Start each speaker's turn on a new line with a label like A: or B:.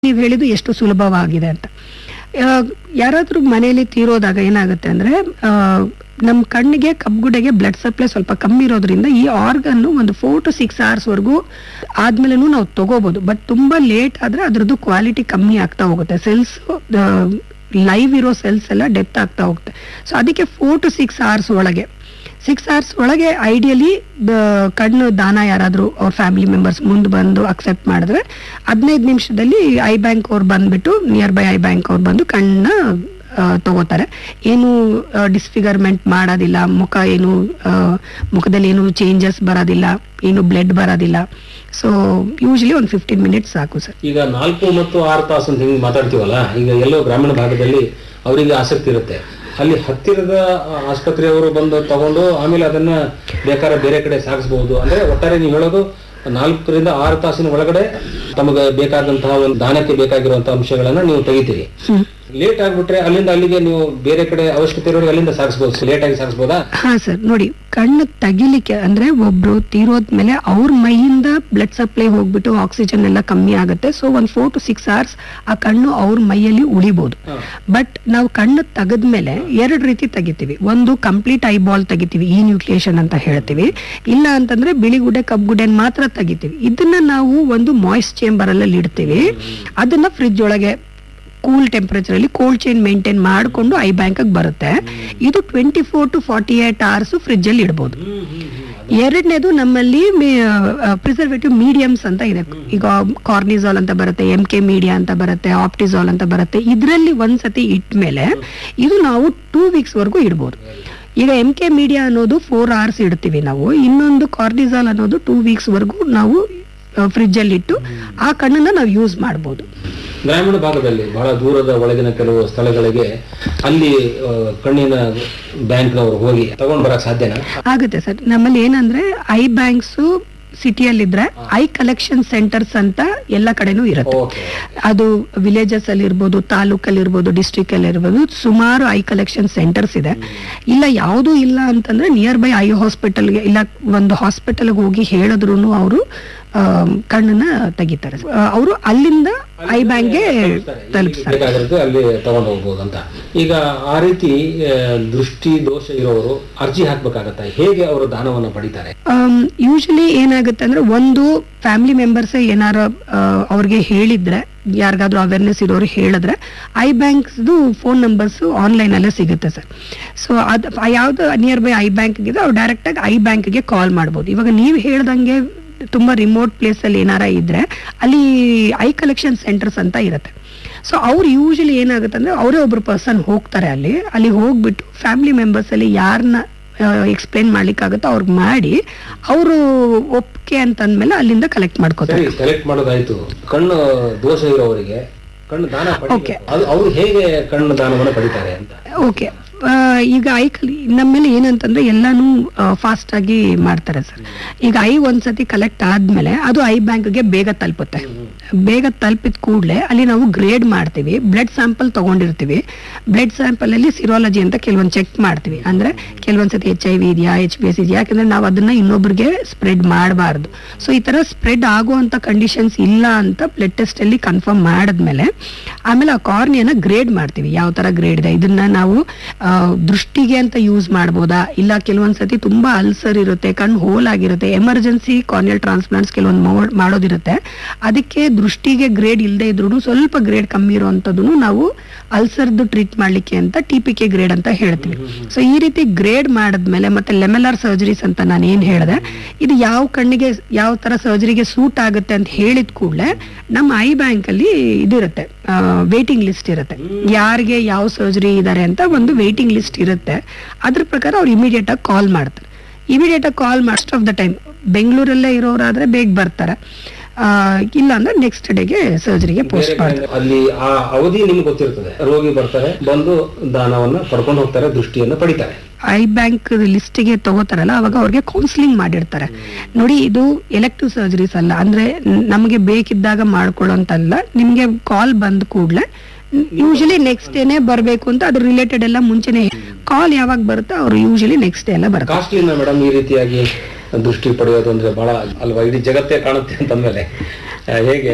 A: ನೀವು ಹೇಳಿದ್ದು ಎಷ್ಟು ಸುಲಭವಾಗಿದೆ ಅಂತ ಆ, ಯಾರಾದ್ರೂ ಮನೆಯಲ್ಲಿ ತೀರೋದಾಗ ಏನಾಗುತ್ತೆ ಅಂದ್ರೆ ನಮ್ಮ ಕಣ್ಣಿಗೆ ಕಬ್ಗುಡೆಗೆ ಬ್ಲಡ್ ಸಪ್ಲೈ ಸ್ವಲ್ಪ ಕಮ್ಮಿ ಇರೋದ್ರಿಂದ ಈ ಆರ್ಗನ್ ಒಂದು ಫೋರ್ ಟು ಸಿಕ್ಸ್ ಅವರ್ಸ್ ವರೆಗೂ ಆದ್ಮೇಲೆನೂ ನಾವು ತಗೋಬಹುದು ಬಟ್ ತುಂಬಾ ಲೇಟ್ ಆದ್ರೆ ಅದ್ರದ್ದು ಕ್ವಾಲಿಟಿ ಕಮ್ಮಿ ಆಗ್ತಾ ಹೋಗುತ್ತೆ ಸೆಲ್ಸ್ ಲೈವ್ ಇರೋ ಸೆಲ್ಸ್ ಎಲ್ಲ ಡೆತ್ ಆಗ್ತಾ ಹೋಗುತ್ತೆ ಸೊ ಅದಕ್ಕೆ ಫೋರ್ ಟು ಸಿಕ್ಸ್ ಅವರ್ಸ್ ಒಳಗೆ ಸಿಕ್ಸ್ ಅವರ್ಸ್ ಒಳಗೆ ಐಡಿಯಲಿ ಕಣ್ಣು ದಾನ ಯಾರಾದರೂ ಅವ್ರ ಫ್ಯಾಮಿಲಿ ಮೆಂಬರ್ಸ್ ಮುಂದೆ ಬಂದು ಅಕ್ಸೆಪ್ಟ್ ಮಾಡಿದ್ರೆ ಹದಿನೈದು ನಿಮಿಷದಲ್ಲಿ ಐ ಬ್ಯಾಂಕ್ ಅವ್ರು ಬಂದ್ಬಿಟ್ಟು ನಿಯರ್ ಬೈ ಐ ಬ್ಯಾಂಕ್ ಅವ್ರು ಬಂದು ಕಣ್ಣನ್ನ ಆ, ತಗೋತಾರೆ ಏನು ಡಿಸ್ಫಿಗರ್ಮೆಂಟ್ ಮಾಡೋದಿಲ್ಲ ಮುಖ ಏನು ಆ, ಮುಖದಲ್ಲಿ ಏನು ಚೇಂಜಸ್ ಬರೋದಿಲ್ಲ ಏನು ಬ್ಲಡ್ ಬರೋದಿಲ್ಲ ಸೊ ಯೂಶಲಿ ಒಂದು ಫಿಫ್ಟೀನ್ ಮಿನಿಟ್ಸ್ ಸಾಕು ಸರ್
B: ಈಗ ನಾಲ್ಕು ಮತ್ತು ಆರು ತಾಸು ಅಂತ ಹಿಂಗೆ ಮಾತಾಡ್ತೀವಲ್ಲ ಈಗ ಎಲ್ಲೋ ಗ್ರಾಮೀಣ ಭಾಗದಲ್ಲಿ ಅವರಿಗೆ ಆಸಕ್ತಿ ಇರುತ್ತೆ ಅಲ್ಲಿ ಹತ್ತಿರದ ಆ, ಆಸ್ಪತ್ರೆಯವರು ಬಂದು ತಗೊಂಡು ಆಮೇಲೆ ಅದನ್ನ ಬೇಕಾದ್ರೆ ಬೇರೆ ಕಡೆ ಸಾಗಿಸಬಹುದು ಅಂದ್ರೆ ಒಟ್ಟಾರೆ ನೀವು ಹೇಳೋದು ನಾಲ್ಕರಿಂದ ಆರು ತಾಸಿನ ಒಳಗಡೆ ತಮಗೆ ಬೇಕಾದಂತಹ ಒಂದು ದಾನಕ್ಕೆ ಬೇಕಾಗಿರುವಂತಹ ಅಂಶಗಳನ್ನ ನೀವು ತೆಗಿತೀರಿ
A: ಹ್ಮ್
B: ಲೇಟ್ ಆಗ್ಬಿಟ್ರೆ ಅಲ್ಲಿಂದ ಅಲ್ಲಿಗೆ ನೀವು ಬೇರೆ ಕಡೆ ಅವಶ್ಯಕತೆ ಇರೋರಿಗೆ ಅಲ್ಲಿಂದ ಸಾಗಿಸ್ಬೋದು ಲೇಟ್ ಆಗಿ ಸಾಗಿಸ್ಬೋದಾ
A: ಹಾ ಸರ್ ನೋಡಿ ಕಣ್ಣು ತೆಗಿಲಿಕ್ಕೆ ಅಂದ್ರೆ ಒಬ್ರು ತೀರೋದ್ಮೇಲೆ ಅವ್ರ ಮೈಯಿಂದ ಬ್ಲಡ್ ಸಪ್ಲೈ ಹೋಗ್ಬಿಟ್ಟು ಆಕ್ಸಿಜನ್ ಎಲ್ಲ ಕಮ್ಮಿ ಆಗುತ್ತೆ ಸೊ ಒಂದ್ ಫೋರ್ ಟು ಸಿಕ್ಸ್ ಅವರ್ಸ್ ಆ ಕಣ್ಣು ಅವ್ರ ಮೈಯಲ್ಲಿ ಉಳಿಬಹುದು
B: ಹಾ.
A: ಬಟ್ ನಾವು ಕಣ್ಣು ತೆಗೆದ್ಮೇಲೆ ಎರಡು ರೀತಿ ತೆಗಿತೀವಿ ಒಂದು ಕಂಪ್ಲೀಟ್ ಐ ಬಾಲ್ ತೆಗಿತೀವಿ ಈ ನ್ಯೂಕ್ಲಿಯೇಷನ್ ಅಂತ ಹೇಳ್ತೀವಿ ಇಲ್ಲ ಅಂತಂದ್ರೆ ಬಿಳಿಗುಡ್ಡೆ ಕಬ್ಬುಗುಡ್ಡೆನ್ ಮಾತ್ರ ತೆಗಿತೀವಿ ಇದನ್ನ ನಾವು ಒಂದು ಮಾಯ್ಸ್ಟ್ ಚೇಂಬರ್ ಅಲ್ಲಿ ಇಡ್ತೀವಿ ಅದನ್ನ ಫ್ರಿಜ್ ಒಳಗೆ ಕೂಲ್ ಟೆಂಪರೇಚರ್ ಅಲ್ಲಿ ಕೋಲ್ಡ್ ಚೈನ್ ಮೇಂಟೈನ್ ಮಾಡಿಕೊಂಡು ಐ ಬ್ಯಾಂಕ್ ಬರುತ್ತೆ ಇದು twenty four to forty eight hours fridge ಅಲ್ಲಿ ಇಡಬಹುದು ಎರಡನೇದು ನಮ್ಮಲ್ಲಿ ಪ್ರಿಸರ್ವೇಟಿವ್ ಮೀಡಿಯಮ್ಸ್ ಅಂತ ಇದೆ ಈಗ ಕಾರ್ನಿಸಾಲ್ ಅಂತ ಬರುತ್ತೆ ಎಂ ಕೆ ಮೀಡಿಯಾ ಅಂತ ಬರುತ್ತೆ ಆಪ್ಟಿಸಾಲ್ ಅಂತ ಬರುತ್ತೆ ಇದರಲ್ಲಿ ಒಂದ್ಸತಿ ಇಟ್ಮೇಲೆ ಇದು ನಾವು ಟೂ ವೀಕ್ಸ್ ವರೆಗೂ ಇಡ್ಬೋದು ಈಗ ಎಂ ಕೆ ಮೀಡಿಯಾ ಅನ್ನೋದು ಫೋರ್ ಅವರ್ಸ್ ಇಡ್ತೀವಿ ನಾವು ಇನ್ನೊಂದು ಕಾರ್ನಿಸಾಲ್ ಅನ್ನೋದು ಟೂ ವೀಕ್ಸ್ ವರೆಗೂ ನಾವು ಫ್ರಿಜ್ ಅಲ್ಲಿ ಇಟ್ಟು ಆ ಕಣ್ಣನ್ನ ನಾವು ಯೂಸ್ ಮಾಡ್ಬೋದು
B: ಗ್ರಾಮೀಣ ಭಾಗದಲ್ಲಿ ಬಹಳ ದೂರದ ಒಳಗಿನ ಕೆಲವು ಸ್ಥಳಗಳಿಗೆ ಅಲ್ಲಿ ಆ, ಕಣ್ಣಿನ ಬ್ಯಾಂಕ್ನವರು ಹೋಗಿ ತಗೊಂಡ್ ಬರಕ್ ಸಾಧ್ಯನಾ
A: ಆಗುತ್ತೆ ಸರ್ ನಮ್ಮಲ್ಲಿ ಏನಂದ್ರೆ ಐ ಬ್ಯಾಂಕ್ಸ್ ಸಿಟಿಯಲ್ಲಿದ್ರೆ ಐ ಕಲೆಕ್ಷನ್ ಸೆಂಟರ್ಸ್ ಅಂತ ಎಲ್ಲ ಕಡೆನೂ ಇರುತ್ತೆ
B: ಓಕೆ
A: ಅದು ವಿಲೇಜಸ್ ಅಲ್ಲಿ ಇರ್ಬೋದು ತಾಲೂಕಲ್ಲಿ ಇರ್ಬೋದು ಡಿಸ್ಟ್ರಿಕ್ಟ್ ಅಲ್ಲಿ ಇರ್ಬೋದು ಸುಮಾರು ಐ ಕಲೆಕ್ಷನ್ ಸೆಂಟರ್ಸ್ ಇದೆ ಇಲ್ಲ ಯಾವುದು ಇಲ್ಲ ಅಂತಂದ್ರೆ ನಿಯರ್ ಬೈ ಐ ಹಾಸ್ಪಿಟಲ್ಗೆ ಇಲ್ಲ ಒಂದು ಹಾಸ್ಪಿಟಲ್ಗೆ ಹೋಗಿ ಹೇಳಿದ್ರು ಅವರು ಕಣ್ಣನ್ನ ತೆಗಿತಾರೆ ಅವರು ಅಲ್ಲಿಂದ ಐ ಬ್ಯಾಂಕ್ಗೆ ತಲುಪಿಸ್ತಾರೆ
B: ಬೇಕಾಗಿರುತ್ತೆ ಅಲ್ಲಿ ತಗೊಂಡು ಹೋಗ್ಬೋದು ಅಂತ ಈಗ ಆ ರೀತಿ ಆ, ದೃಷ್ಟಿ ದೋಷ ಇರೋರು ಅರ್ಜಿ ಹಾಕ್ಬೇಕಾಗತ್ತ ಹೇಗೆ ಅವರು ದಾನವನ್ನ ಪಡಿತಾರೆ
A: ಯೂಶಲಿ ಏನಾಗುತ್ತೆ ಅಂದ್ರೆ ಒಂದು ಫ್ಯಾಮಿಲಿ ಮೆಂಬರ್ಸ್ ಏನಾರ ಆ, ಅವ್ರಿಗೆ ಹೇಳಿದ್ರೆ ಯಾರಿಗಾದ್ರೂ ಅವೇರ್ನೆಸ್ ಇರೋರು ಹೇಳಿದ್ರೆ ಐ ಬ್ಯಾಂಕ್ಸ್ದು ಫೋನ್ ನಂಬರ್ಸ್ ಆನ್ಲೈನ್ ಅಲ್ಲೇ ಸಿಗುತ್ತೆ ಸರ್ ಸೊ ಅದು ಯಾವ್ದು ನಿಯರ್ ಬೈ ಐ ಬ್ಯಾಂಕ್ ಇದೆ ಅವ್ರು ಡೈರೆಕ್ಟ್ ಆಗಿ ಐ ಬ್ಯಾಂಕ್ಗೆ ಕಾಲ್ ಮಾಡ್ಬೋದು ಇವಾಗ ನೀವು ಹೇಳ್ದಂಗೆ ತುಂಬಾ ರಿಮೋಟ್ ಪ್ಲೇಸ್ ಅಲ್ಲಿ ಏನಾರ ಇದ್ರೆ ಅಲ್ಲಿ ಐ ಕಲೆಕ್ಷನ್ ಸೆಂಟರ್ಸ್ ಅಂತ ಇರುತ್ತೆ ಸೊ ಅವ್ರು ಯೂಶಲಿ ಏನಾಗುತ್ತೆ ಅಂದ್ರೆ ಅವರೇ ಒಬ್ರು ಪರ್ಸನ್ ಹೋಗ್ತಾರೆ ಅಲ್ಲಿ ಅಲ್ಲಿ ಹೋಗ್ಬಿಟ್ಟು ಫ್ಯಾಮಿಲಿ ಮೆಂಬರ್ಸ್ ಅಲ್ಲಿ ಯಾರನ್ನ ಎಕ್ಸ್ಪ್ಲೈನ್ ಮಾಡ್ಲಿಕ್ಕಾಗುತ್ತೋ ಅವ್ರಿಗೆ ಮಾಡಿ ಅವರು ಒಪ್ಪಿಗೆ ಅಂತಂದ್ಮೇಲೆ ಅಲ್ಲಿಂದ ಕಲೆಕ್ಟ್ ಮಾಡ್ಕೋತಾರೆ
B: ಸರಿ ಕಲೆಕ್ಟ್ ಮಾಡೋದಾಯ್ತು ಕಣ್ಣು ದೋಷ ಇರೋವರಿಗೆ ಕಣ್ಣು ದಾನ ಪಡಿಬೇಕು.
A: Okay.
B: ಅದು ಅವರು ಹೇಗೆ ಕಣ್ಣು ದಾನವನ್ನ ಪಡಿತಾರೆ ಅಂತ
A: ಓಕೆ ಈಗ ಐ ಕಲಿ ನಮ್ಮೇಲೆ ಏನಂತಂದ್ರೆ ಎಲ್ಲಾನು ಫಾಸ್ಟ್ ಆಗಿ ಮಾಡ್ತಾರೆ ಸರ್ ಈಗ ಐ ಒಂದ್ಸತಿ ಕಲೆಕ್ಟ್ ಆದ್ಮೇಲೆ ಅದು ಐ ಬ್ಯಾಂಕ್ಗೆ ಬೇಗ ತಲುಪುತ್ತೆ ಬೇಗ ತಲುಪಿದ ಕೂಡಲೇ ಅಲ್ಲಿ ನಾವು ಗ್ರೇಡ್ ಮಾಡ್ತೀವಿ ಬ್ಲಡ್ ಸ್ಯಾಂಪಲ್ ತಗೊಂಡಿರ್ತೀವಿ ಬ್ಲಡ್ ಸ್ಯಾಂಪಲ್ ಅಲ್ಲಿ ಸಿರೋಲಜಿ ಅಂತ ಕೆಲವೊಂದು ಚೆಕ್ ಮಾಡ್ತೀವಿ ಅಂದ್ರೆ ಕೆಲವೊಂದ್ಸತಿ ಎಚ್ ಐ ವಿ ಇದೆಯಾ ಎಚ್ ಬಿ ಎಸ್ ಇದೆಯಾ ಯಾಕಂದ್ರೆ ನಾವು ಅದನ್ನ ಇನ್ನೊಬ್ರಿಗೆ ಸ್ಪ್ರೆಡ್ ಮಾಡಬಾರ್ದು ಸೊ ಈ ತರ ಸ್ಪ್ರೆಡ್ ಆಗುವಂತ ಕಂಡೀಷನ್ಸ್ ಇಲ್ಲ ಅಂತ ಬ್ಲಡ್ ಟೆಸ್ಟ್ ಅಲ್ಲಿ ಕನ್ಫರ್ಮ್ ಮಾಡಿದ್ಮೇಲೆ ಆಮೇಲೆ ಆ ಕಾರ್ನಿಯನ್ನ ಗ್ರೇಡ್ ಮಾಡ್ತೀವಿ ಯಾವ ತರ ಗ್ರೇಡ್ ಇದೆ ಇದನ್ನ ನಾವು ಆ, ದೃಷ್ಟಿಗೆ ಅಂತ ಯೂಸ್ ಮಾಡ್ಬೋದಾ ಇಲ್ಲ ಕೆಲವೊಂದ್ಸತಿ ತುಂಬಾ ಅಲ್ಸರ್ ಇರುತ್ತೆ ಕಣ್ಣು ಹೋಲ್ ಆಗಿರುತ್ತೆ ಎಮರ್ಜೆನ್ಸಿ ಕಾರ್ನಿಯಲ್ ಟ್ರಾನ್ಸ್ಪ್ಲಾಂಟ್ಸ್ ಕೆಲವೊಂದು ಮೋ- ಮಾಡೋದಿರುತ್ತೆ ಅದಕ್ಕೆ ದೃಷ್ಟಿಗೆ ಗ್ರೇಡ್ ಇಲ್ಲದೆ ಇದ್ರೂ ಸ್ವಲ್ಪ ಗ್ರೇಡ್ ಕಮ್ಮಿ ಇರುವಂತದ್ದು ನಾವು ಅಲ್ಸರ್ದು ಟ್ರೀಟ್ ಮಾಡ್ಲಿಕ್ಕೆ ಅಂತ ಟಿ ಪಿ ಕೆ ಗ್ರೇಡ್ ಅಂತ ಹೇಳ್ತೀವಿ ಸೊ ಈ ರೀತಿ ಗ್ರೇಡ್ ಮಾಡಿದ್ಮೇಲೆ ಮತ್ತೆ ಲೆಮೆಲಾರ್ ಸರ್ಜರೀಸ್ ಅಂತ ನಾನು ಏನ್ ಹೇಳಿದೆ ಇದು ಯಾವ ಕಣ್ಣಿಗೆ ಯಾವ ತರ ಸರ್ಜರಿಗೆ ಸೂಟ್ ಆಗುತ್ತೆ ಅಂತ ಹೇಳಿದ ಕೂಡಲೇ ನಮ್ಮ ಐ ಬ್ಯಾಂಕ್ ಅಲ್ಲಿ ಇದಿರುತ್ತೆ ವೇಟಿಂಗ್ ಲಿಸ್ಟ್ ಇರುತ್ತೆ ಯಾರಿಗೆ ಯಾವ ಸರ್ಜರಿ ಇದಾರೆ ಅಂತ ಒಂದು ವೇಟಿಂಗ್ ಲಿಸ್ಟ್ ಇರುತ್ತೆ ಅದ್ರ ಪ್ರಕಾರ ಅವ್ರು ಇಮಿಡಿಯೇಟ್ ಆಗಿ ಕಾಲ್ ಮಾಡ್ತಾರೆ ಇಮಿಡಿಯೇಟ್ ಆಗಿ call must of the time ಬೆಂಗಳೂರಲ್ಲೇ ಇರೋರಾದ್ರೆ ಬೇಗ ಬರ್ತಾರೆ ಆ, ಇಲ್ಲ ಅಂದ್ರೆ ನೆಕ್ಸ್ಟ್ ಡೇಗೆ ಸರ್ಜರಿಗೆ ಪೋಸ್ಟ್
B: ಬೇರೆ
A: ಮಾಡ್ತಾರೆ
B: ಕಡೆ ಅಲ್ಲಿ ಆ ಅವಧಿ ನಿಮ್ಗೆ ಗೊತ್ತಿರ್ತದೆ ರೋಗಿ ಬರ್ತಾರೆ ಬಂದು ದಾನವನ್ನ ಪಡ್ಕೊಂಡು ಹೋಗ್ತಾರೆ ದೃಷ್ಟಿಯನ್ನ ಪಡಿತಾರೆ
A: ಐ ಬ್ಯಾಂಕ್ ಲಿಸ್ಟಿಗೆ ತಗೋತಾರಲ್ಲ ಅವಾಗ ಅವ್ರಿಗೆ ಕೌನ್ಸಿಲಿಂಗ್ ಮಾಡಿರ್ತಾರೆ ನೋಡಿ ಇದು ಎಲೆಕ್ಟಿವ್ ಸರ್ಜರೀಸ್ ಅಲ್ಲ ಅಂದ್ರೆ ನ್- ನಮಗೆ ಬೇಕಿದ್ದಾಗ ಮಾಡ್ಕೊಳ್ಳೋಂತಲ್ಲ ನಿಮ್ಗೆ ಕಾಲ್ ಬಂದ ಕೂಡಲೇ ಯೂಶಲಿ ನೆಕ್ಸ್ಟ್ ಡೇನೆ ಬರಬೇಕು ಅಂತ ಅದ್ರ ರಿಲೇಟೆಡ್ ಎಲ್ಲ ಮುಂಚೆನೆ ಕಾಲ್ ಯಾವಾಗ ಬರುತ್ತೋ ಅವ್ರು ಯೂಶಲಿ ನೆಕ್ಸ್ಟ್ ಡೇ ಎಲ್ಲ ಬರ್ತಾರೆ
B: ಕಾಸ್ಟ್ಲಿನ ಮೇಡಮ್ ಈ ರೀತಿಯಾಗಿ ದೃಷ್ಟಿ ಪಡೆಯೋದು ಅಂದ್ರೆ ಬಹಳ ಅಲ್ವಾ ಇಡೀ ಜಗತ್ತೇ ಕಾಣುತ್ತೆ ಅಂತಂದ್ಮೇಲೆ ಆ, ಹೇಗೆ